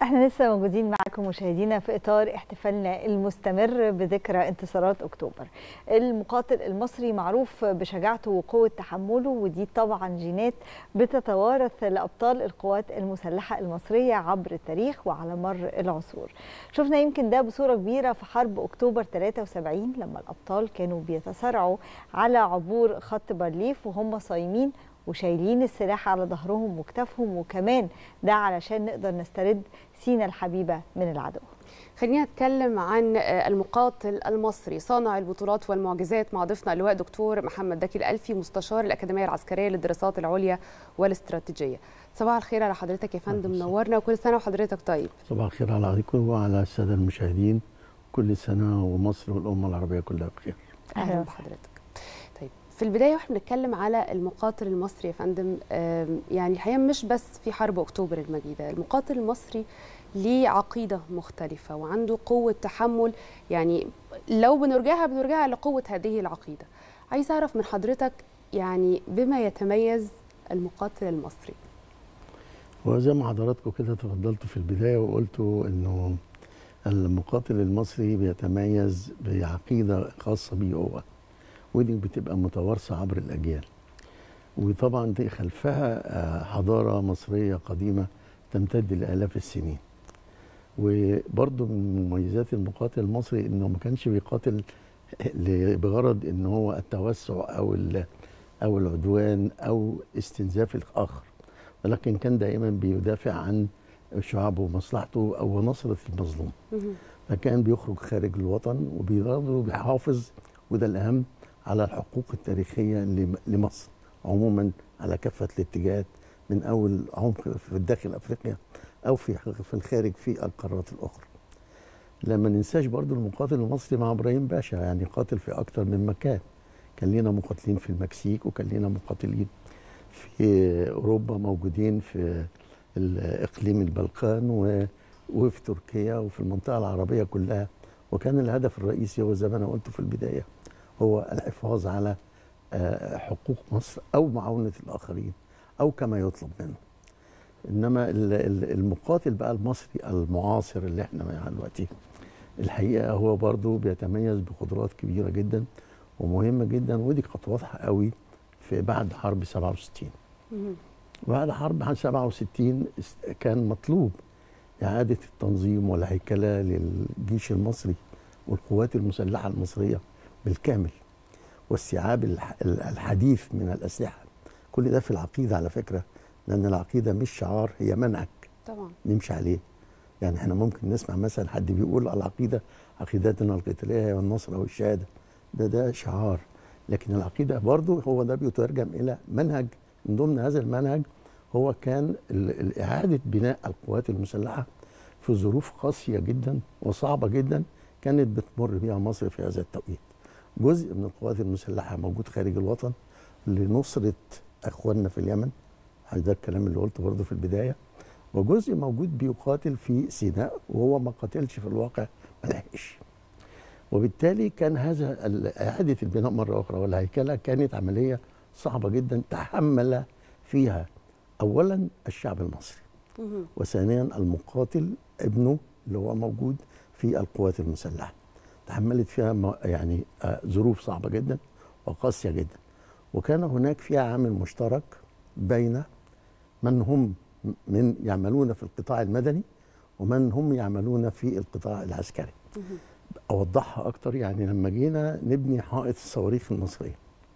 احنا لسه موجودين معكم مشاهدينا في اطار احتفالنا المستمر بذكرى انتصارات اكتوبر. المقاتل المصري معروف بشجاعته وقوه تحمله ودي طبعا جينات بتتوارث لابطال القوات المسلحه المصريه عبر التاريخ وعلى مر العصور. شفنا يمكن ده بصوره كبيره في حرب اكتوبر 73 لما الابطال كانوا بيتسارعوا على عبور خط بارليف وهم صايمين وشايلين السلاح على ظهرهم وكتافهم وكمان ده علشان نقدر نسترد سينا الحبيبة من العدو خلينا نتكلم عن المقاتل المصري صانع البطولات والمعجزات مع ضيفنا اللواء دكتور محمد دكي الألفي مستشار الأكاديمية العسكرية للدراسات العليا والاستراتيجية صباح الخير على حضرتك يا فندم نورنا وكل سنة وحضرتك طيب صباح الخير على عليكم وعلى السادة المشاهدين كل سنة ومصر والأمة العربية كلها بخير أهلا بحضرتك طيب في البدايه واحنا بنتكلم على المقاتل المصري يا فندم يعني الحقيقه مش بس في حرب اكتوبر المجيده المقاتل المصري ليه عقيده مختلفه وعنده قوه تحمل يعني لو بنرجعها بنرجعها لقوه هذه العقيده عايز اعرف من حضرتك يعني بما يتميز المقاتل المصري وزي ما حضراتكم كده تفضلتوا في البدايه وقلتوا انه المقاتل المصري بيتميز بعقيده خاصه بيه هو ودي بتبقى متوارثه عبر الاجيال وطبعا دي خلفها حضاره مصريه قديمه تمتد لالاف السنين وبرضه من مميزات المقاتل المصري انه ما كانش بيقاتل بغرض ان هو التوسع او او العدوان او استنزاف الاخر ولكن كان دائما بيدافع عن شعبه ومصلحته او نصره المظلوم فكان بيخرج خارج الوطن وبيقدر بيحافظ وده الاهم على الحقوق التاريخيه لمصر عموما على كافه الاتجاهات من اول عمق في داخل افريقيا او في في الخارج في القارات الاخرى. لما ننساش برضو المقاتل المصري مع ابراهيم باشا يعني قاتل في اكثر من مكان. كان لنا مقاتلين في المكسيك وكان لنا مقاتلين في اوروبا موجودين في اقليم البلقان وفي تركيا وفي المنطقه العربيه كلها وكان الهدف الرئيسي هو زي ما انا قلت في البدايه هو الحفاظ على حقوق مصر او معاونه الاخرين او كما يطلب منه انما المقاتل بقى المصري المعاصر اللي احنا معاه دلوقتي الحقيقه هو برضه بيتميز بقدرات كبيره جدا ومهمه جدا ودي كانت واضحه قوي في بعد حرب 67 بعد حرب 67 كان مطلوب اعاده التنظيم والهيكله للجيش المصري والقوات المسلحه المصريه بالكامل واستيعاب الحديث من الاسلحه كل ده في العقيده على فكره لان العقيده مش شعار هي منهج طبعا نمشي عليه يعني احنا ممكن نسمع مثلا حد بيقول العقيده عقيدتنا القتاليه هي النصر او الشهاده ده ده شعار لكن العقيده برضه هو ده بيترجم الى منهج من ضمن هذا المنهج هو كان اعاده بناء القوات المسلحه في ظروف قاسيه جدا وصعبه جدا كانت بتمر بها مصر في هذا التوقيت جزء من القوات المسلحه موجود خارج الوطن لنصره اخواننا في اليمن ده الكلام اللي قلته برضه في البدايه وجزء موجود بيقاتل في سيناء وهو ما قاتلش في الواقع ما لحقش وبالتالي كان هذا اعاده البناء مره اخرى والهيكله كانت عمليه صعبه جدا تحمل فيها اولا الشعب المصري وثانيا المقاتل ابنه اللي هو موجود في القوات المسلحه تحملت فيها يعني ظروف صعبه جدا وقاسيه جدا وكان هناك فيها عامل مشترك بين من هم من يعملون في القطاع المدني ومن هم يعملون في القطاع العسكري اوضحها اكتر يعني لما جينا نبني حائط الصواريخ المصريه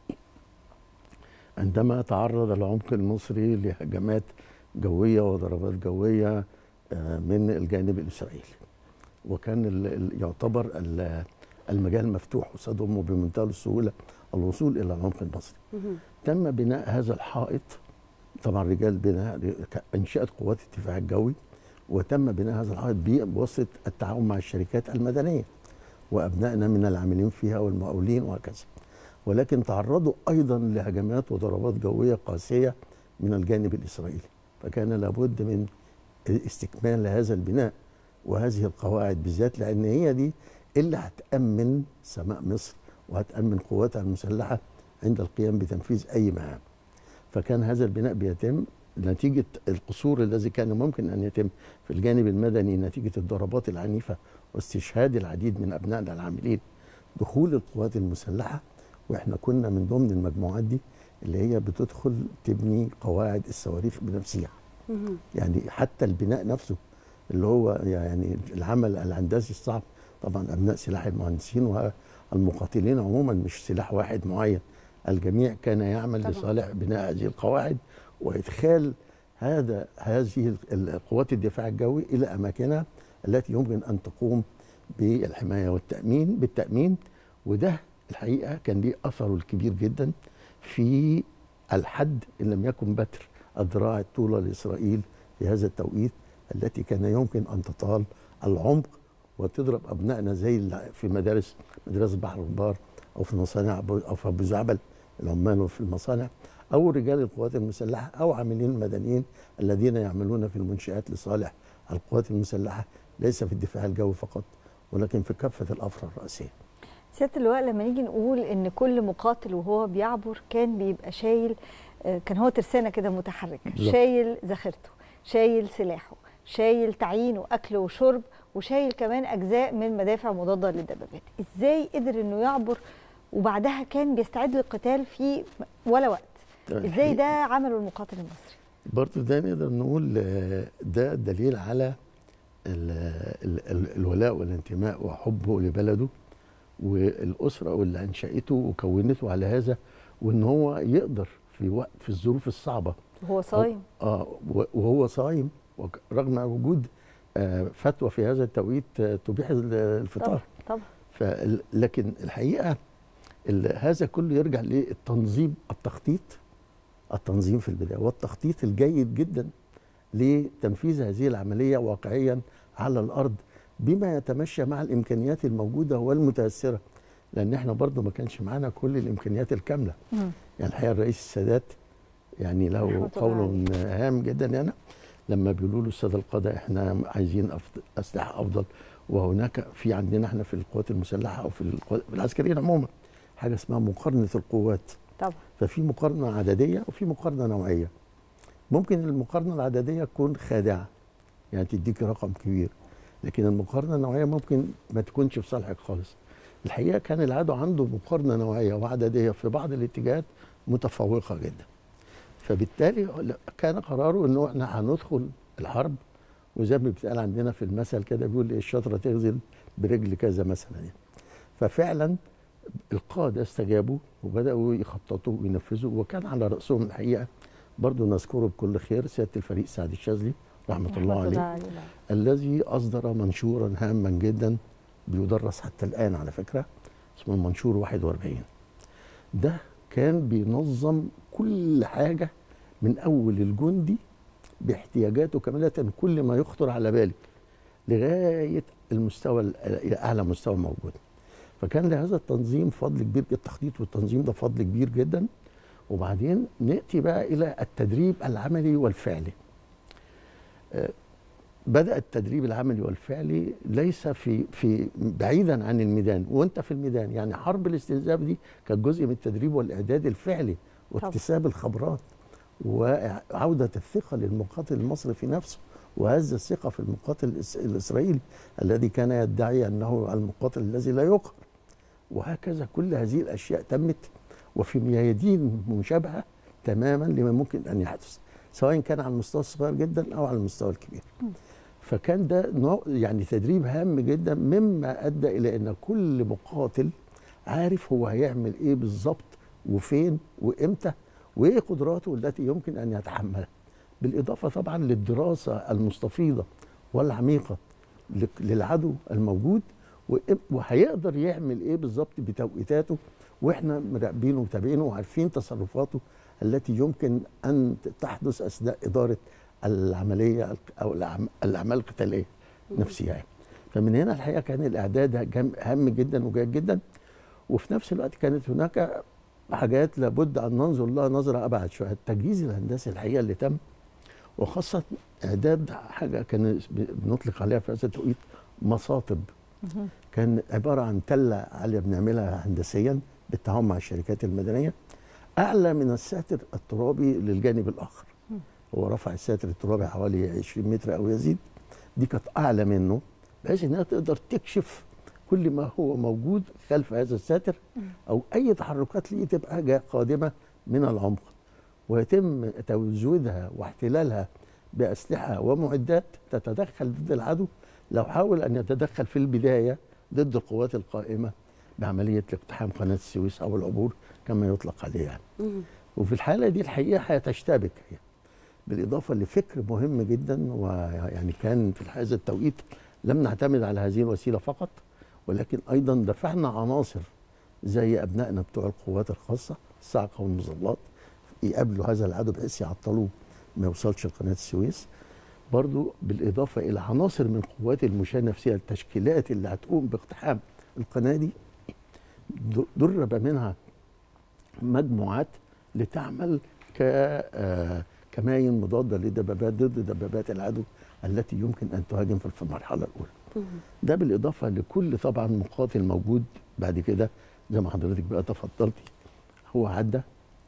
عندما تعرض العمق المصري لهجمات جويه وضربات جويه من الجانب الاسرائيلي وكان ال ال يعتبر ال المجال مفتوح قصادهم وبمنتهى السهوله الوصول الى العمق المصري. تم بناء هذا الحائط طبعا رجال بناء انشات قوات الدفاع الجوي وتم بناء هذا الحائط بواسطه التعاون مع الشركات المدنيه وابنائنا من العاملين فيها والمقاولين وهكذا. ولكن تعرضوا ايضا لهجمات وضربات جويه قاسيه من الجانب الاسرائيلي فكان لابد من استكمال هذا البناء وهذه القواعد بالذات لان هي دي اللي هتامن سماء مصر وهتامن قواتها المسلحه عند القيام بتنفيذ اي مهام فكان هذا البناء بيتم نتيجه القصور الذي كان ممكن ان يتم في الجانب المدني نتيجه الضربات العنيفه واستشهاد العديد من ابنائنا العاملين دخول القوات المسلحه واحنا كنا من ضمن المجموعات دي اللي هي بتدخل تبني قواعد الصواريخ بنفسها مهم. يعني حتى البناء نفسه اللي هو يعني العمل الهندسي الصعب طبعا ابناء سلاح المهندسين والمقاتلين عموما مش سلاح واحد معين الجميع كان يعمل طبعاً. لصالح بناء هذه القواعد وادخال هذا هذه القوات الدفاع الجوي الى اماكنها التي يمكن ان تقوم بالحمايه والتامين بالتامين وده الحقيقه كان ليه اثره الكبير جدا في الحد ان لم يكن بتر الذراع الطولى لاسرائيل في هذا التوقيت التي كان يمكن ان تطال العمق وتضرب ابنائنا زي اللي في مدارس مدرسه بحر البار او في مصانع أبو- او في ابو زعبل العمال في المصانع او رجال القوات المسلحه او عاملين مدنيين الذين يعملون في المنشات لصالح القوات المسلحه ليس في الدفاع الجوي فقط ولكن في كافه الافرع الرئيسيه. سياده اللواء لما نيجي نقول ان كل مقاتل وهو بيعبر كان بيبقى شايل آه، كان هو ترسانه كده متحركه بالظبط. شايل ذخيرته شايل سلاحه شايل تعيين واكل وشرب وشايل كمان اجزاء من مدافع مضاده للدبابات ازاي قدر انه يعبر وبعدها كان بيستعد للقتال في ولا وقت ازاي ده عمله المقاتل المصري برضه ده نقدر نقول آه، ده دليل على ال ال ال الولاء والانتماء وحبه لبلده والاسره واللي انشأته وكونته على هذا وان هو يقدر في وقت في الظروف الصعبه وهو صايم اه و- وهو صايم وك- رغم وجود آه فتوى في هذا التوقيت آه تبيح ال- الفطار طبعا طبعا فال- لكن الحقيقه ال- هذا كله يرجع للتنظيم التخطيط التنظيم في البدايه والتخطيط الجيد جدا لتنفيذ هذه العمليه واقعيا على الارض بما يتمشى مع الامكانيات الموجوده والمتاثره لان احنا برضو ما كانش معانا كل الامكانيات الكامله مم. يعني الحقيقه الرئيس السادات يعني له رحمة الله قول هام جدا هنا لما بيقولوا له الساده القاده احنا عايزين أفضل اسلحه افضل وهناك في عندنا احنا في القوات المسلحه او في القوات في العسكريين عموما حاجه اسمها مقارنه القوات طبعا ففي مقارنه عدديه وفي مقارنه نوعيه ممكن المقارنه العدديه تكون خادعه يعني تديك رقم كبير لكن المقارنه النوعيه ممكن ما تكونش في صالحك خالص الحقيقه كان العدو عنده مقارنه نوعيه وعدديه في بعض الاتجاهات متفوقه جدا فبالتالي كان قراره انه احنا هندخل الحرب وزي ما بيتقال عندنا في المثل كده بيقول ايه الشطره تغزل برجل كذا مثلا يعني ففعلا القاده استجابوا وبداوا يخططوا وينفذوا وكان على راسهم الحقيقه برضو نذكره بكل خير سياده الفريق سعد الشاذلي رحمه, الله عليه عليه الذي اصدر منشورا هاما جدا بيدرس حتى الان على فكره اسمه المنشور 41 ده كان بينظم كل حاجه من اول الجندي باحتياجاته كامله كل ما يخطر على بالك لغايه المستوى ال- اعلى مستوى موجود فكان لهذا التنظيم فضل كبير التخطيط والتنظيم ده فضل كبير جدا وبعدين ناتي بقى الى التدريب العملي والفعلي آه، بدا التدريب العملي والفعلي ليس في في بعيدا عن الميدان وانت في الميدان يعني حرب الاستنزاف دي كانت جزء من التدريب والاعداد الفعلي واكتساب الخبرات وعوده الثقه للمقاتل المصري في نفسه وهز الثقه في المقاتل الإس- الاسرائيلي الذي كان يدعي انه المقاتل الذي لا يقهر وهكذا كل هذه الاشياء تمت وفي ميادين مشابهه تماما لما ممكن ان يحدث سواء كان على المستوى الصغير جدا او على المستوى الكبير فكان ده نوع يعني تدريب هام جدا مما ادى الى ان كل مقاتل عارف هو هيعمل ايه بالظبط وفين وامتى وايه قدراته التي يمكن ان يتحملها بالاضافه طبعا للدراسه المستفيضه والعميقه لك- للعدو الموجود وإم- وهيقدر يعمل ايه بالظبط بتوقيتاته واحنا مراقبينه ومتابعينه وعارفين تصرفاته التي يمكن ان تحدث اثناء اداره العمليه الق- او الأعم- الاعمال القتاليه نفسها يعني. فمن هنا الحقيقه كان الاعداد جم- هام جدا وجيد جدا وفي نفس الوقت كانت هناك حاجات لابد ان ننظر لها نظره ابعد شويه التجهيز الهندسي الحقيقه اللي تم وخاصه اعداد حاجه كان بنطلق عليها في هذا التوقيت مصاطب مهم. كان عباره عن تله عاليه بنعملها هندسيا بالتعاون مع الشركات المدنيه اعلى من الساتر الترابي للجانب الاخر هو رفع الساتر الترابي حوالي 20 متر او يزيد دي كانت اعلى منه بحيث انها تقدر تكشف كل ما هو موجود خلف هذا الساتر او اي تحركات ليه تبقى جايه قادمه من العمق ويتم تزويدها واحتلالها باسلحه ومعدات تتدخل ضد العدو لو حاول ان يتدخل في البدايه ضد القوات القائمه بعمليه اقتحام قناه السويس او العبور كما يطلق عليه يعني. مم. وفي الحاله دي الحقيقه هتشتبك هي بالاضافه لفكر مهم جدا ويعني كان في هذا التوقيت لم نعتمد على هذه الوسيله فقط ولكن ايضا دفعنا عناصر زي ابنائنا بتوع القوات الخاصه الصاعقه والمظلات يقابلوا هذا العدو بحيث يعطلوه ما يوصلش لقناه السويس برضو بالاضافه الى عناصر من قوات المشاه النفسيه التشكيلات اللي هتقوم باقتحام القناه دي د- درب منها مجموعات لتعمل ك آه، كماين مضاده لدبابات ضد دبابات العدو التي يمكن ان تهاجم في المرحله الاولى. مم. ده بالاضافه لكل طبعا مقاتل موجود بعد كده زي ما حضرتك بقى تفضلتي هو عدى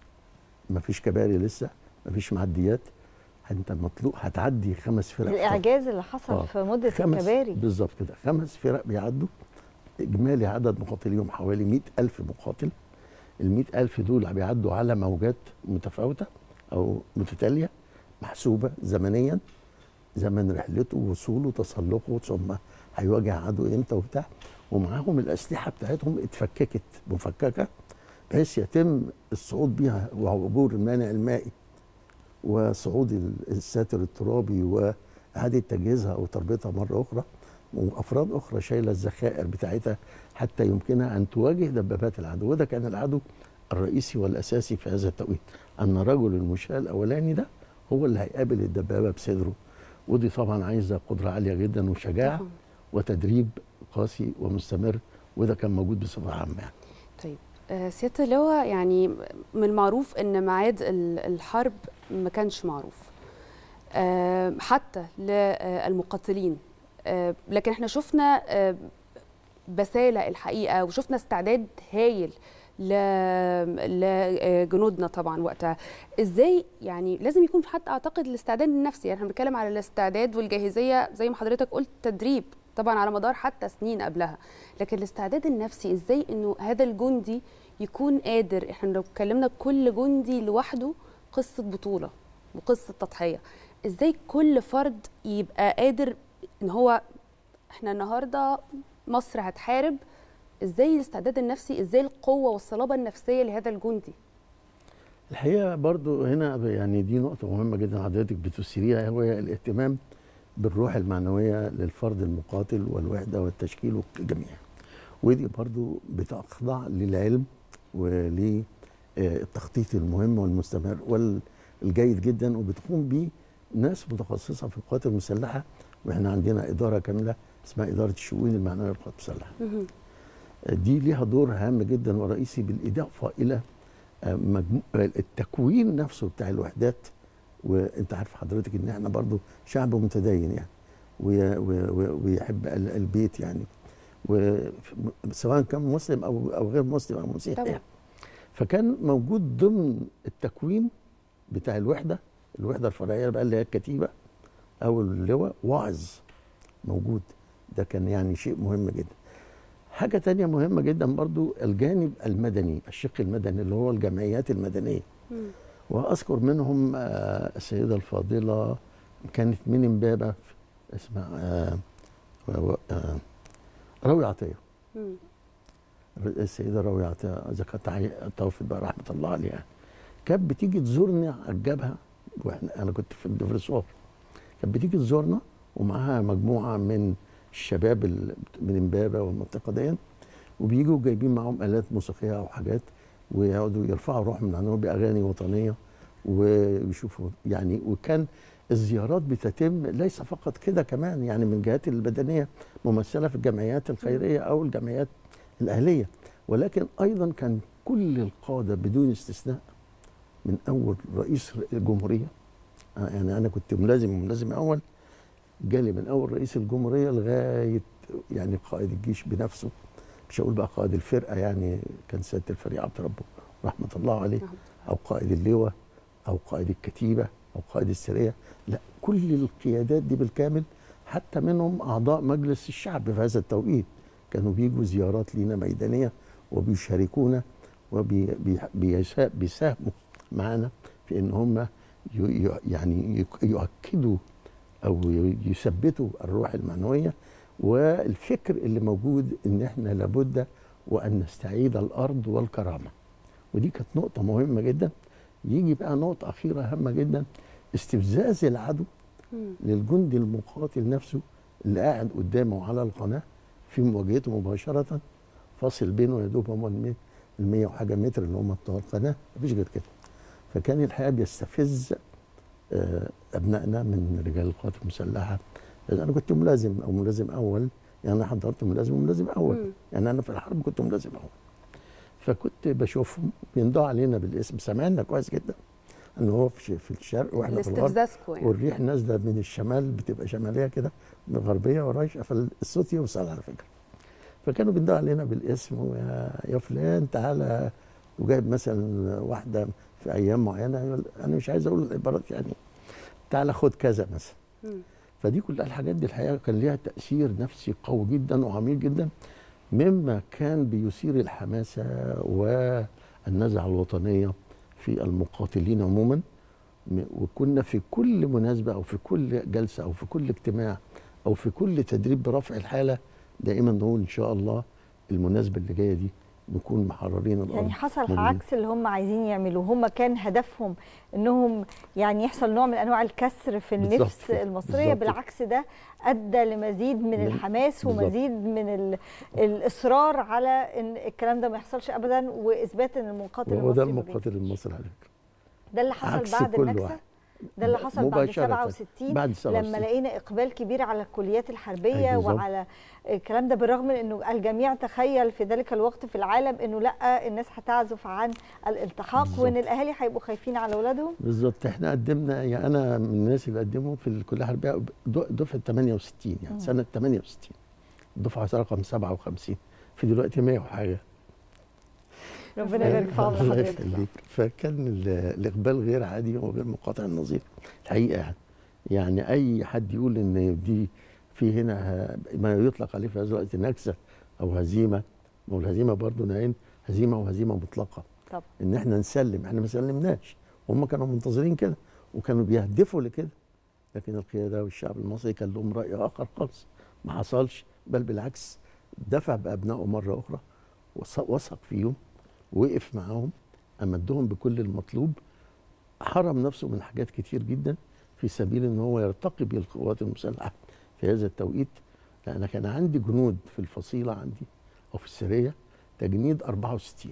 مفيش كباري لسه مفيش معديات انت مطلوب هتعدي خمس فرق الاعجاز اللي حصل آه. في مده خمس الكباري بالظبط كده خمس فرق بيعدوا اجمالي عدد مقاتليهم حوالي مئة ألف مقاتل ال ألف دول بيعدوا على موجات متفاوتة أو متتالية محسوبة زمنيا زمن رحلته وصوله تسلقه ثم هيواجه عدو امتى وبتاع ومعاهم الأسلحة بتاعتهم اتفككت مفككة بحيث يتم الصعود بيها وعبور المانع المائي وصعود ال- الساتر الترابي وإعادة تجهيزها أو تربيتها مرة أخرى وأفراد أخرى شايلة الذخائر بتاعتها حتى يمكنها أن تواجه دبابات العدو وده كان العدو الرئيسي والأساسي في هذا التوقيت أن رجل المشاة الأولاني ده هو اللي هيقابل الدبابة بصدره ودي طبعا عايزة قدرة عالية جدا وشجاعة طبعاً. وتدريب قاسي ومستمر وده كان موجود بصفة عامة يعني. طيب آه، سياده اللواء يعني من المعروف ان ميعاد ال- الحرب ما كانش معروف آه، حتى للمقاتلين آه، لكن احنا شفنا آه، بسالة الحقيقه وشفنا استعداد هايل ل- لجنودنا طبعا وقتها ازاي يعني لازم يكون حتى اعتقد الاستعداد النفسي يعني احنا بنتكلم على الاستعداد والجاهزيه زي ما حضرتك قلت تدريب طبعا على مدار حتى سنين قبلها لكن الاستعداد النفسي ازاي انه هذا الجندي يكون قادر احنا لو اتكلمنا كل جندي لوحده قصه بطوله وقصه تضحيه ازاي كل فرد يبقى قادر ان هو احنا النهارده مصر هتحارب ازاي الاستعداد النفسي ازاي القوه والصلابه النفسيه لهذا الجندي الحقيقه برضو هنا يعني دي نقطه مهمه جدا حضرتك بتثيريها هو الاهتمام بالروح المعنويه للفرد المقاتل والوحده والتشكيل والجميع ودي برضو بتخضع للعلم وللتخطيط المهم والمستمر والجيد جدا وبتقوم به ناس متخصصه في القوات المسلحه واحنا عندنا اداره كامله اسمها اداره الشؤون المعنويه للقوات المسلحه دي ليها دور هام جدا ورئيسي بالاضافه الى آه، مجمو... آه، التكوين نفسه بتاع الوحدات وانت عارف حضرتك ان احنا برضو شعب متدين يعني وي... وي... وي- ويحب ال- البيت يعني وسواء كان مسلم او او غير مسلم او مسيحي طبعا. يعني. فكان موجود ضمن التكوين بتاع الوحده الوحده الفرعيه بقى اللي هي الكتيبه او اللواء واعظ موجود ده كان يعني شيء مهم جدا حاجة تانية مهمة جدا برضو الجانب المدني الشق المدني اللي هو الجمعيات المدنية مم. وأذكر منهم آه، السيدة الفاضلة كانت من امبابة اسمها آه، و- و- آه، راوي عطية مم. السيدة راوي عطية إذا كانت عي- توفت بقى رحمة الله عليها كانت بتيجي تزورني على الجبهة واحنا أنا كنت في الدفرسوار كانت بتيجي تزورنا ومعاها مجموعة من الشباب ال- من امبابة والمنطقة دي وبيجوا جايبين معاهم آلات موسيقية أو حاجات ويقعدوا يرفعوا روح من عندهم بأغاني وطنية ويشوفوا يعني وكان الزيارات بتتم ليس فقط كده كمان يعني من الجهات المدنية ممثلة في الجمعيات الخيرية أو الجمعيات الأهلية ولكن أيضا كان كل القادة بدون استثناء من أول رئيس الجمهورية آه، يعني أنا كنت ملازم ملازم أول جالي من أول رئيس الجمهورية لغاية يعني قائد الجيش بنفسه مش هقول بقى قائد الفرقة يعني كان سيادة الفريق عبد ربه رحمة الله عليه نعم. أو قائد اللواء أو قائد الكتيبة او قائد السريه لا كل القيادات دي بالكامل حتى منهم اعضاء مجلس الشعب في هذا التوقيت كانوا بيجوا زيارات لينا ميدانيه وبيشاركونا وبيساهموا معانا في ان هم ي- ي- يعني يك- يؤكدوا او ي- يثبتوا الروح المعنويه والفكر اللي موجود ان احنا لابد وان نستعيد الارض والكرامه ودي كانت نقطه مهمه جدا يجي بقى نقطه اخيره هامه جدا استفزاز العدو مم. للجندي المقاتل نفسه اللي قاعد قدامه على القناه في مواجهته مباشره فاصل بينه يا دوب هم ال 100 وحاجه متر اللي هم بتوع القناه مفيش غير كده فكان الحقيقه بيستفز آه، ابنائنا من رجال القوات المسلحه انا كنت ملازم او ملازم اول يعني انا حضرت ملازم وملازم اول مم. يعني انا في الحرب كنت ملازم اول فكنت بشوفهم بيندعوا علينا بالاسم سمعنا كويس جدا ان هو في في الشرق واحنا في الغرب الاستفزازكم يعني والريح نازله من الشمال بتبقى شماليه كده من الغربيه ورايشه فالصوت يوصل على فكره فكانوا بيندعوا علينا بالاسم ويا يا فلان تعالى وجايب مثلا واحده في ايام معينه يقول انا مش عايز اقول العبارات يعني تعالى خد كذا مثلا مم. فدي كلها الحاجات دي الحقيقه كان ليها تاثير نفسي قوي جدا وعميق جدا مما كان بيثير الحماسه والنزعه الوطنيه في المقاتلين عموما م- وكنا في كل مناسبه او في كل جلسه او في كل اجتماع او في كل تدريب برفع الحاله دائما نقول ان شاء الله المناسبه اللي جايه دي نكون محررين الارض يعني حصل مؤمنين. عكس اللي هم عايزين يعملوه هم كان هدفهم انهم يعني يحصل نوع من انواع الكسر في بالظبط النفس كده، المصريه بالظبط. بالعكس ده ادى لمزيد من من- الحماس بالظبط. ومزيد من ال- الاصرار على ان الكلام ده ما يحصلش ابدا واثبات ان المقاتل وهو ده المصري ما المقاتل المصري على فكره ده اللي حصل عكس بعد كل النكسه واحد. ده اللي حصل بعد مباشرة. 67 بعد لما 67 لقينا اقبال كبير على الكليات الحربيه أي بالظبط. وعلى الكلام ده بالرغم من انه الجميع تخيل في ذلك الوقت في العالم انه لا الناس هتعزف عن الالتحاق بالظبط. وان الاهالي هيبقوا خايفين على اولادهم بالظبط احنا قدمنا يعني انا من الناس اللي قدموا في الكليه الحربيه د- دفعه 68 يعني مم. سنه 68 الدفعه رقم 57 في دلوقتي 100 وحاجه ربنا يبارك في عمر الله حضرتك يخليك فكان ال- الاقبال غير عادي وغير منقطع النظير الحقيقه يعني يعني اي حد يقول ان دي في هنا ه- ما يطلق عليه في هذا الوقت نكسه او هزيمه ما هو الهزيمه برضه نعين هزيمه وهزيمه مطلقه طبعا ان احنا نسلم احنا ما سلمناش هم كانوا منتظرين كده وكانوا بيهدفوا لكده لكن القياده والشعب المصري كان لهم راي اخر خالص ما حصلش بل بالعكس دفع بابنائه مره اخرى وث- وثق فيهم وقف معاهم امدهم بكل المطلوب حرم نفسه من حاجات كتير جدا في سبيل ان هو يرتقي بالقوات المسلحه في هذا التوقيت لان كان عندي جنود في الفصيله عندي او في السريه تجنيد 64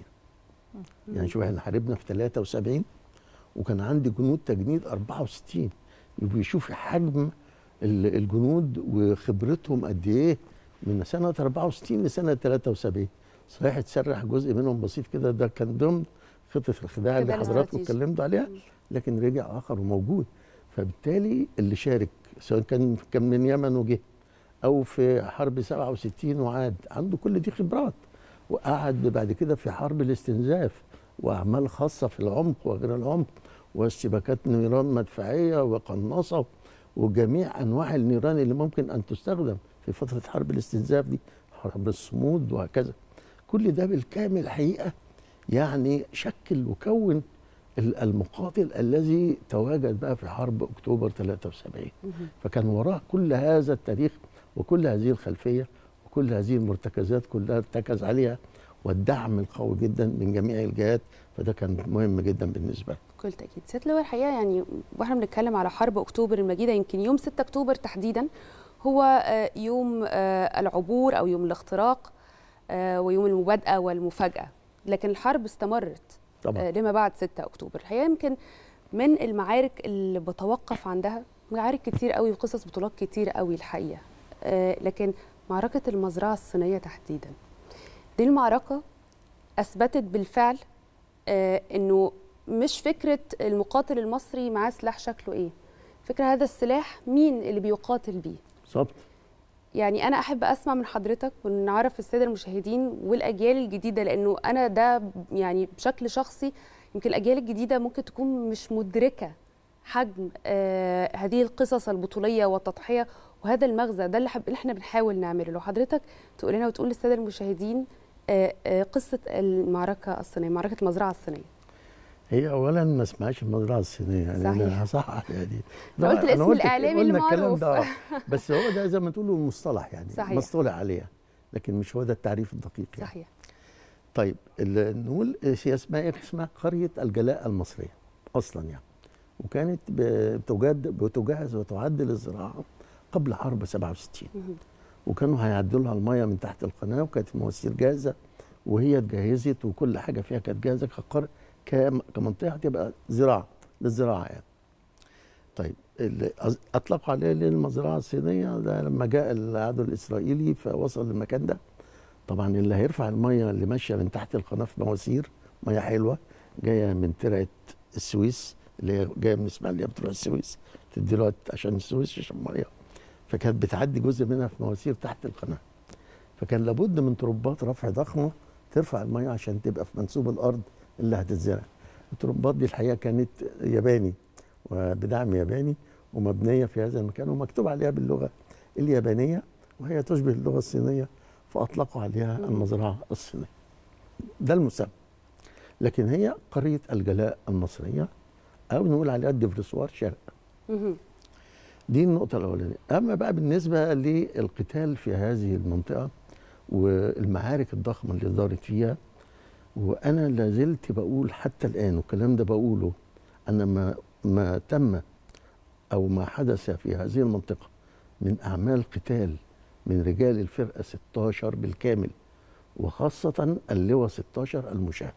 يعني شوف احنا حاربنا في 73 وكان عندي جنود تجنيد 64 يبقى يشوف حجم ال- الجنود وخبرتهم قد ايه من سنه 64 لسنه 73 صحيح اتسرح جزء منهم بسيط كده ده كان ضمن خطه الخداع اللي خداع حضراتكم استراتيجي. اتكلمتوا عليها لكن رجع اخر وموجود فبالتالي اللي شارك سواء كان كان من يمن وجه او في حرب 67 وعاد عنده كل دي خبرات وقعد بعد كده في حرب الاستنزاف واعمال خاصه في العمق وغير العمق واشتباكات نيران مدفعيه وقناصه وجميع انواع النيران اللي ممكن ان تستخدم في فتره حرب الاستنزاف دي حرب الصمود وهكذا كل ده بالكامل حقيقه يعني شكل وكون ال- المقاتل الذي تواجد بقى في حرب اكتوبر 73 مهم. فكان وراه كل هذا التاريخ وكل هذه الخلفيه وكل هذه المرتكزات كلها ارتكز عليها والدعم القوي جدا من جميع الجهات فده كان مهم جدا بالنسبه لنا بكل تاكيد سياده اللواء الحقيقه يعني واحنا بنتكلم على حرب اكتوبر المجيده يمكن يوم 6 اكتوبر تحديدا هو آه، يوم آه، العبور او يوم الاختراق آه، ويوم المبادئه والمفاجاه لكن الحرب استمرت طبعا آه، لما بعد 6 اكتوبر الحقيقه يمكن من المعارك اللي بتوقف عندها معارك كتير قوي وقصص بطولات كتير قوي الحقيقه آه، لكن معركه المزرعه الصينيه تحديدا دي المعركه اثبتت بالفعل آه، انه مش فكره المقاتل المصري معاه سلاح شكله ايه فكره هذا السلاح مين اللي بيقاتل بيه بالظبط يعني انا احب اسمع من حضرتك ونعرف الساده المشاهدين والاجيال الجديده لانه انا ده يعني بشكل شخصي يمكن الاجيال الجديده ممكن تكون مش مدركه حجم آه هذه القصص البطوليه والتضحيه وهذا المغزى ده اللي, حب... اللي احنا بنحاول نعمله لو حضرتك تقول لنا وتقول للساده المشاهدين آه آه قصه المعركه الصينيه معركه المزرعه الصينيه هي اولا ما اسمهاش المزرعه الصينيه يعني صحيح. انا هصحح يعني دي أنا قلت الاسم الاعلامي قلنا الكلام المعروف ده بس هو ده زي ما تقولوا مصطلح يعني صحيح. مصطلح عليها لكن مش هو ده التعريف الدقيق يعني. صحيح طيب ال- نقول هي اسمها ايه اسمها قريه الجلاء المصريه اصلا يعني وكانت ب- بتجد بتجهز وتعد للزراعه قبل حرب 67 مهم. وكانوا هيعدوا لها الميه من تحت القناه وكانت المواسير جاهزه وهي اتجهزت وكل حاجه فيها كانت جاهزه كقر... كم- كمنطقه تبقى زراعه للزراعه يعني. طيب اللي أز- اطلقوا عليه المزرعه الصينيه ده لما جاء العدو الاسرائيلي فوصل للمكان ده طبعا اللي هيرفع الميه اللي ماشيه من تحت القناه في مواسير ميه حلوه جايه من ترعه السويس اللي هي جايه من اسماعيليه بتروح السويس تدي له عشان السويس يشرب ميه فكانت بتعدي جزء منها في مواسير تحت القناه فكان لابد من تربات رفع ضخمه ترفع الميه عشان تبقى في منسوب الارض اللي هتتزرع التربات دي الحقيقه كانت ياباني وبدعم ياباني ومبنيه في هذا المكان ومكتوب عليها باللغه اليابانيه وهي تشبه اللغه الصينيه فاطلقوا عليها مم. المزرعه الصينيه ده المسمى لكن هي قريه الجلاء المصريه او نقول عليها الدفرسوار شرق مهم. دي النقطة الأولانية أما بقى بالنسبة للقتال في هذه المنطقة والمعارك الضخمة اللي دارت فيها وأنا لازلت بقول حتى الآن والكلام ده بقوله أن ما, ما تم أو ما حدث في هذه المنطقة من أعمال قتال من رجال الفرقة 16 بالكامل وخاصة اللواء 16 المشاة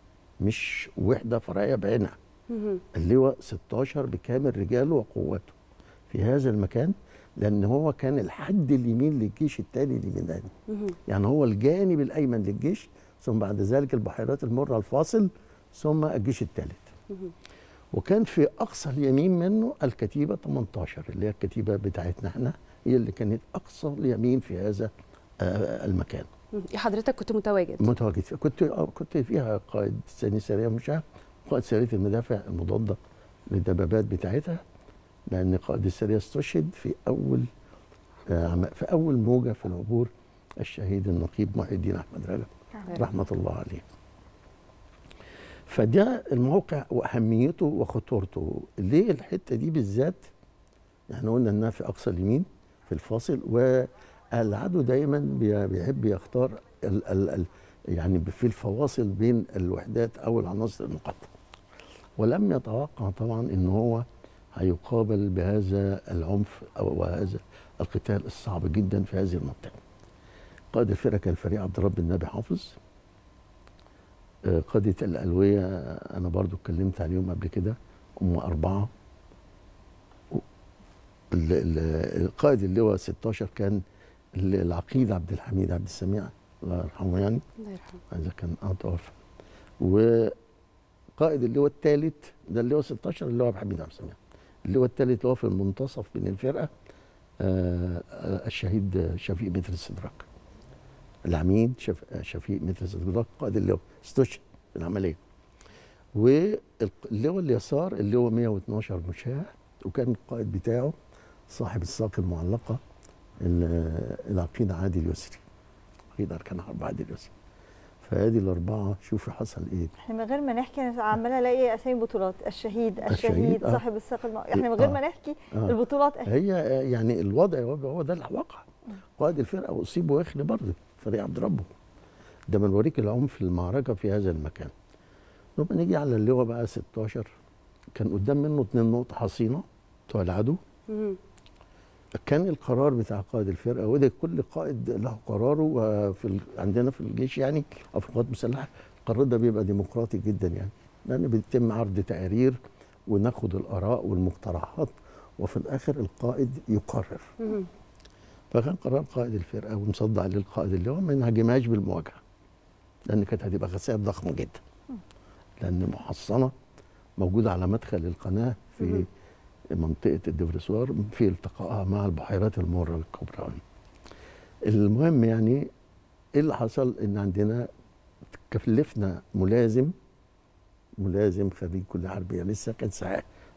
مش وحدة فرعية بعينها مهم. اللواء 16 بكامل رجاله وقواته في هذا المكان لان هو كان الحد اليمين للجيش الثاني اليمناني مهم. يعني هو الجانب الايمن للجيش ثم بعد ذلك البحيرات المره الفاصل ثم الجيش الثالث مهم. وكان في اقصى اليمين منه الكتيبه 18 اللي هي الكتيبه بتاعتنا احنا هي اللي كانت اقصى اليمين في هذا آه، المكان مهم. حضرتك كنت متواجد متواجد فيها كنت آه، كنت فيها قائد ثاني سريه مشاة قائد سريه المدافع المضاده للدبابات بتاعتها لان قائد السريه استشهد في اول آه، عم- في اول موجه في العبور الشهيد النقيب محي الدين احمد رجب رحمه الله عليه فده الموقع واهميته وخطورته ليه الحته دي بالذات احنا قلنا انها في اقصى اليمين في الفاصل والعدو دايما بي- بيحب يختار ال ال ال يعني في الفواصل بين الوحدات او العناصر المقاطعه ولم يتوقع طبعا ان هو هيقابل بهذا العنف او وهذا القتال الصعب جدا في هذه المنطقه قائد الفرقه كان الفريق عبد الرب النبي حافظ آه، قادة الألوية آه، أنا برضو اتكلمت عليهم قبل كده هم أربعة و- ال- ال- القائد اللواء 16 كان ال- العقيد عبد الحميد عبد السميع الله يرحمه يعني الله يرحمه هذا كان اه توفى وقائد اللواء الثالث ده اللواء 16 اللواء عبد الحميد عبد السميع اللواء الثالث اللي هو في المنتصف بين الفرقه آه آه، الشهيد شفيق متر السدراك العميد شف... آه، شفيق متر السدراك قائد اللواء استشهد في العمليه واللواء اليسار اللواء 112 مشاة وكان القائد بتاعه صاحب الساق المعلقه ال- العقيد عادل يسري عقيد اركان حرب عادل يسري فادي الاربعه شوفوا حصل ايه احنا من غير ما نحكي انا عماله الاقي اسامي بطولات الشهيد الشهيد, الشهيد، آه. صاحب الساق الم... احنا من غير آه. ما نحكي آه. البطولات اهي هي آه، يعني الوضع هو هو ده الواقع قائد الفرقه اصيب ويخلي برضه فريق عبد ربه ده من وريك العنف المعركه في هذا المكان لما نيجي على اللواء بقى 16 كان قدام منه اتنين نقطه حصينه بتوع العدو مهم. كان القرار بتاع قائد الفرقه وده كل قائد له قراره وفي ال... عندنا في الجيش يعني او في القوات المسلحه القرار ده بيبقى ديمقراطي جدا يعني لان بيتم عرض تقارير وناخد الاراء والمقترحات وفي الاخر القائد يقرر مهم. فكان قرار قائد الفرقه ومصدع عليه القائد اللي هو ما نهاجمهاش بالمواجهه لان كانت هتبقى خسائر ضخمه جدا لان محصنه موجوده على مدخل القناه في مهم. منطقه الدفرسوار في التقائها مع البحيرات المره الكبرى المهم يعني ايه اللي حصل ان عندنا كلفنا ملازم ملازم خريج كليه حربيه لسه كان ساعة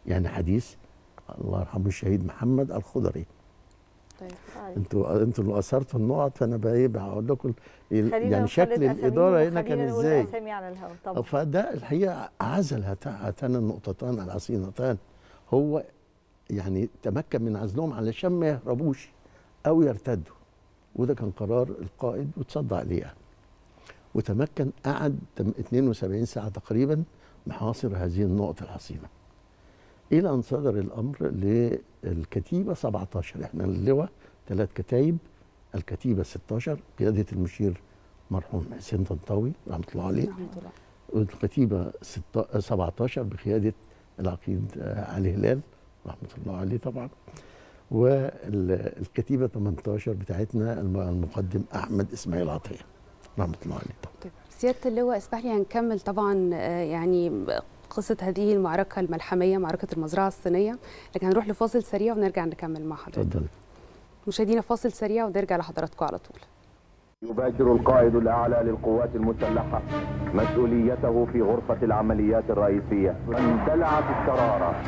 يعني حديث الله يرحمه الشهيد محمد الخضري طيب انتوا انتوا اللي اثرتوا النقط فانا بقى ايه هقول لكم ال- خلينا يعني نخلد شكل أساميهم الاداره هنا وخلينا كان نقول ازاي اسامي على الهواء طبعا فده الحقيقه عزل هات- هاتان النقطتان العصينتان هو يعني تمكن من عزلهم علشان ما يهربوش او يرتدوا وده كان قرار القائد وتصدى عليه يعني. وتمكن قعد تم- 72 ساعه تقريبا محاصر هذه النقط الحصينه الى ان صدر الامر للكتيبه 17 احنا اللواء ثلاث كتايب الكتيبه 16 قياده المشير مرحوم حسين طنطاوي رحمه الله عليه رحمة الله والكتيبة ستة- 17 بقيادة العقيد آه، علي هلال رحمة الله عليه طبعا والكتيبة 18 بتاعتنا الم- المقدم أحمد إسماعيل عطية رحمة الله عليه طبعا طيب سياده اللواء اسمح لي هنكمل طبعا آه، يعني قصه هذه المعركه الملحميه معركه المزرعه الصينيه لكن هنروح لفاصل سريع ونرجع نكمل مع حضرتك اتفضل مشاهدينا فاصل سريع ونرجع لحضراتكم على طول يباشر القائد الأعلى للقوات المسلحة مسؤوليته في غرفة العمليات الرئيسية اندلعت الشرارة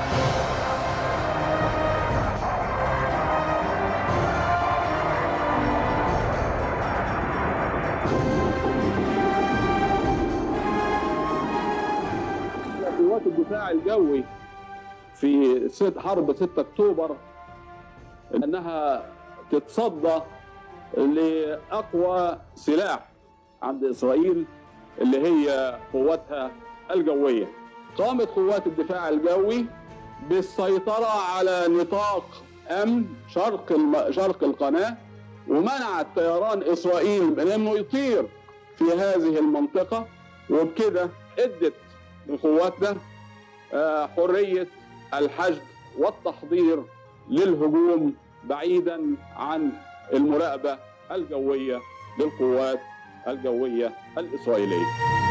قوات الدفاع الجوي في ست حرب 6 اكتوبر انها تتصدى لاقوى سلاح عند اسرائيل اللي هي قواتها الجويه. قامت قوات الدفاع الجوي بالسيطره على نطاق امن شرق الم... شرق القناه ومنعت طيران اسرائيل من انه يطير في هذه المنطقه وبكده ادت لقواتنا آه، حريه الحشد والتحضير للهجوم بعيدا عن المراقبه الجويه للقوات الجويه الاسرائيليه.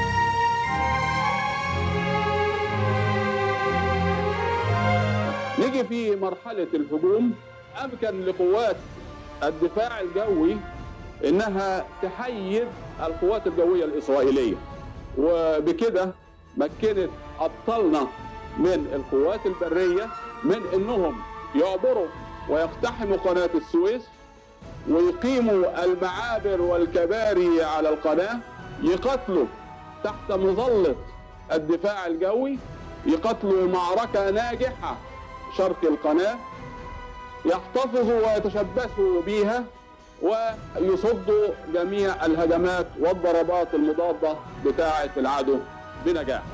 نيجي في مرحله الهجوم امكن لقوات الدفاع الجوي انها تحيد القوات الجويه الاسرائيليه وبكده مكنت ابطالنا من القوات البريه من انهم يعبروا ويقتحموا قناه السويس ويقيموا المعابر والكباري على القناه يقتلوا تحت مظله الدفاع الجوي يقتلوا معركه ناجحه شرق القناه يحتفظوا ويتشبثوا بها ويصدوا جميع الهجمات والضربات المضاده بتاعه العدو بنجاح.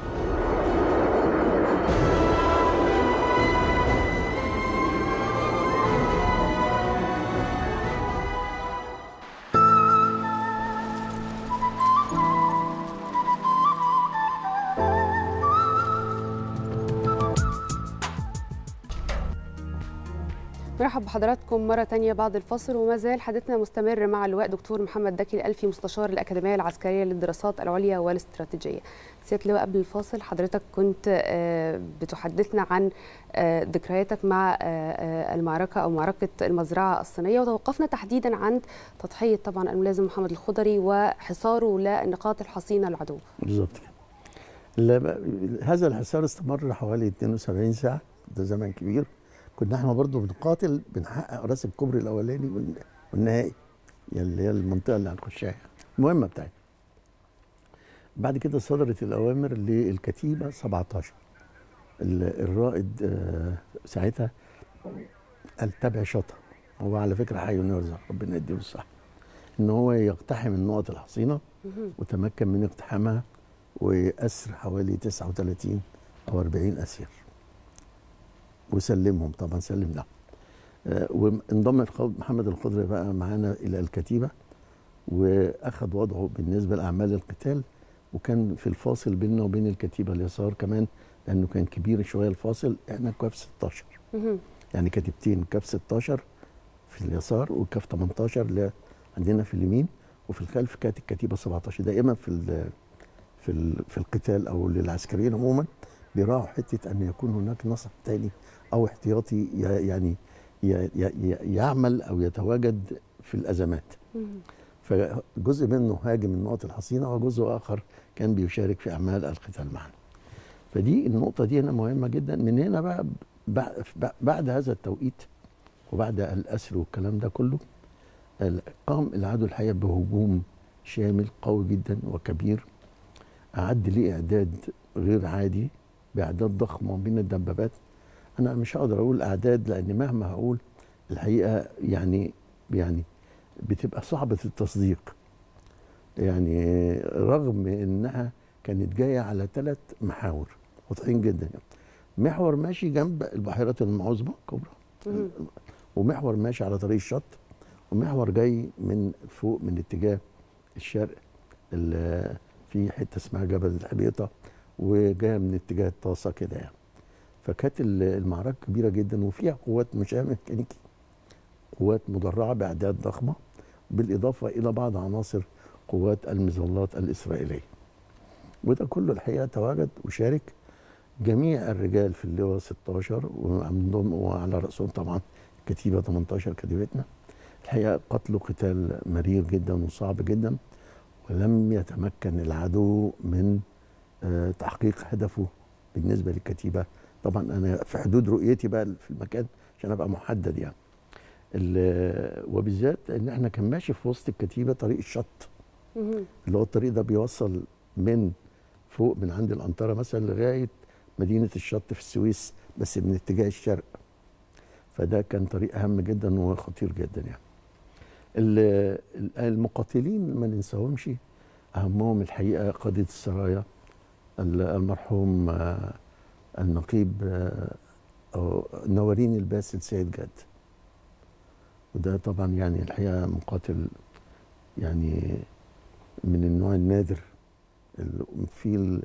مرحب بحضراتكم مرة تانية بعد الفصل وما زال حديثنا مستمر مع اللواء دكتور محمد دكي الألفي مستشار الأكاديمية العسكرية للدراسات العليا والاستراتيجية. سيادة اللواء قبل الفاصل حضرتك كنت آه، بتحدثنا عن آه، ذكرياتك مع آه، آه، المعركة أو معركة المزرعة الصينية وتوقفنا تحديدا عند تضحية طبعا الملازم محمد الخضري وحصاره للنقاط الحصينة العدو. بالظبط كده لا- هذا الحصار استمر حوالي 72 ساعة ده زمن كبير كنا احنا برضه بنقاتل بنحقق راس الكوبري الأولاني والن- والنهائي يعني اللي هي المنطقة اللي هنخشها المهمة بتاعتنا بعد كده صدرت الأوامر للكتيبة 17 ال- الرائد آه، ساعتها قال تابع شطر هو على فكرة حي ويرزق ربنا يديله الصحة ان هو يقتحم النقط الحصينة وتمكن من اقتحامها وأسر حوالي 39 أو 40 أسير وسلمهم طبعا سلم لهم آه، وانضم الخ- محمد الخضري بقى معانا إلى الكتيبة وأخذ وضعه بالنسبة لأعمال القتال وكان في الفاصل بيننا وبين الكتيبة اليسار كمان لأنه كان كبير شوية الفاصل احنا كاف 16 مهم. يعني كتيبتين كاف 16 في اليسار وكاف 18 اللي عندنا في اليمين وفي الخلف كانت الكتيبه 17 دائما في ال في ال في القتال او للعسكريين عموما بيراعوا حته ان يكون هناك نسق تاني او احتياطي ي- يعني ي- ي- يعمل او يتواجد في الازمات مهم. فجزء منه هاجم النقط الحصينه وجزء اخر كان بيشارك في اعمال القتال معنا. فدي النقطه دي هنا مهمه جدا من هنا بقى بعد, بعد هذا التوقيت وبعد الاسر والكلام ده كله قام العدو الحقيقه بهجوم شامل قوي جدا وكبير اعد ليه اعداد غير عادي باعداد ضخمه من الدبابات انا مش هقدر اقول اعداد لان مهما هقول الحقيقه يعني يعني بتبقى صعبه التصديق يعني رغم انها كانت جايه على ثلاث محاور واضحين جدا يعني. محور ماشي جنب البحيرات المعظمه الكبرى ومحور ماشي على طريق الشط ومحور جاي من فوق من اتجاه الشرق في حته اسمها جبل الحبيطه وجايه من اتجاه الطاسه كده يعني فكانت المعركه كبيره جدا وفيها قوات مشاه ميكانيكي قوات مدرعه باعداد ضخمه بالاضافه الى بعض عناصر قوات المظلات الاسرائيليه وده كله الحقيقه تواجد وشارك جميع الرجال في اللواء 16 وعندهم وعلى راسهم طبعا كتيبه 18 كتيبتنا الحقيقه قتلوا قتال مرير جدا وصعب جدا ولم يتمكن العدو من تحقيق هدفه بالنسبه للكتيبه طبعا انا في حدود رؤيتي بقى في المكان عشان ابقى محدد يعني وبالذات ان احنا كان ماشي في وسط الكتيبه طريق الشط اللي هو الطريق ده بيوصل من فوق من عند الانطره مثلا لغايه مدينه الشط في السويس بس من اتجاه الشرق فده كان طريق هام جدا وخطير جدا يعني المقاتلين ما ننساهمش اهمهم الحقيقه قاده السرايا المرحوم النقيب نورين الباسل سيد جاد وده طبعا يعني الحقيقه مقاتل يعني من النوع النادر في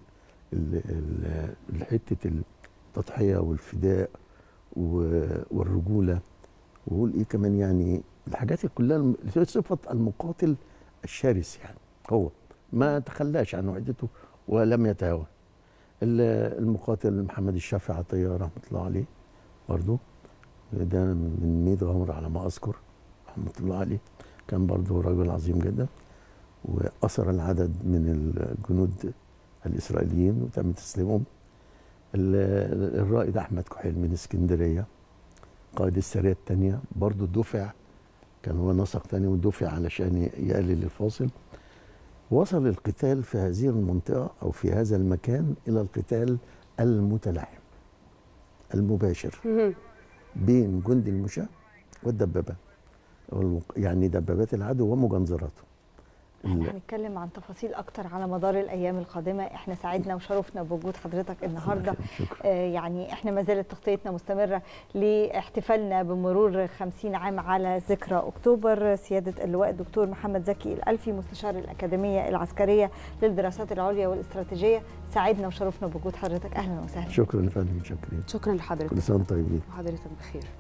حته التضحيه والفداء والرجوله وقول ايه كمان يعني الحاجات كلها اللي صفه المقاتل الشرس يعني هو ما تخلاش عن وحدته ولم يتهاون المقاتل محمد الشافعي عطيه رحمه الله عليه برضه ده من ميت غمر على ما اذكر رحمه الله عليه كان برضه رجل عظيم جدا وأسر العدد من الجنود الإسرائيليين وتم تسليمهم الرائد أحمد كحيل من اسكندرية قائد السرية الثانية برضه دفع كان هو نسق ثاني ودفع علشان يقلل الفاصل وصل القتال في هذه المنطقة أو في هذا المكان إلى القتال المتلاحم المباشر بين جند المشاة والدبابات يعني دبابات العدو ومجنزراته احنا هنتكلم عن تفاصيل اكتر على مدار الايام القادمه احنا سعدنا وشرفنا بوجود حضرتك النهارده آه يعني احنا ما زالت تغطيتنا مستمره لاحتفالنا بمرور 50 عام على ذكرى اكتوبر سياده اللواء الدكتور محمد زكي الالفي مستشار الاكاديميه العسكريه للدراسات العليا والاستراتيجيه سعدنا وشرفنا بوجود حضرتك اهلا وسهلا شكرا يا فندم شكرا شكرا لحضرتك كل سنه وانتم طيبين وحضرتك بخير